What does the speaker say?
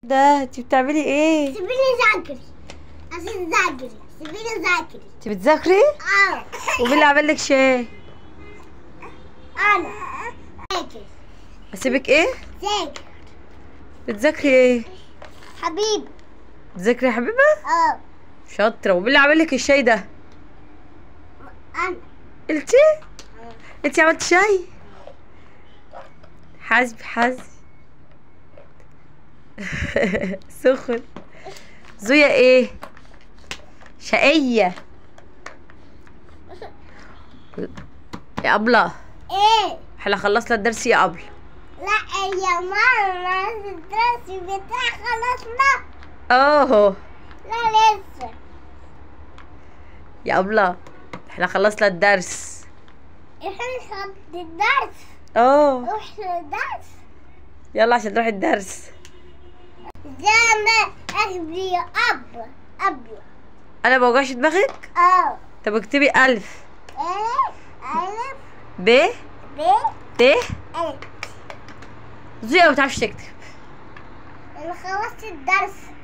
ده انت بتعملي ايه سيبيني ذاكري عشان ذاكري سيبيني ذاكري انت بتذاكري اه ومين اللي عمل لك شاي انا ذاكر اسيبك ايه ذاكر بتذاكري ايه حبيبي بتذاكري يا حبيبه اه شاطره ومين اللي عمل لك الشاي ده انا انت انت عملت شاي حاسبي حاسبي سخن زويا ايه شقية يا أبلة ايه احنا خلصنا الدرس يا أبلة لا يا ماما الدرس بتاع خلصنا اوه لا لسه يا أبلة احنا خلصنا الدرس احنا خد الدرس اوه روح الدرس يلا عشان نروح الدرس زي ما اخبري اب اب انا بوجعش دماغك اه طب اكتبي ألف الف الف ب ب ت الف زويا ما بتعرفش تكتب انا خلصت الدرس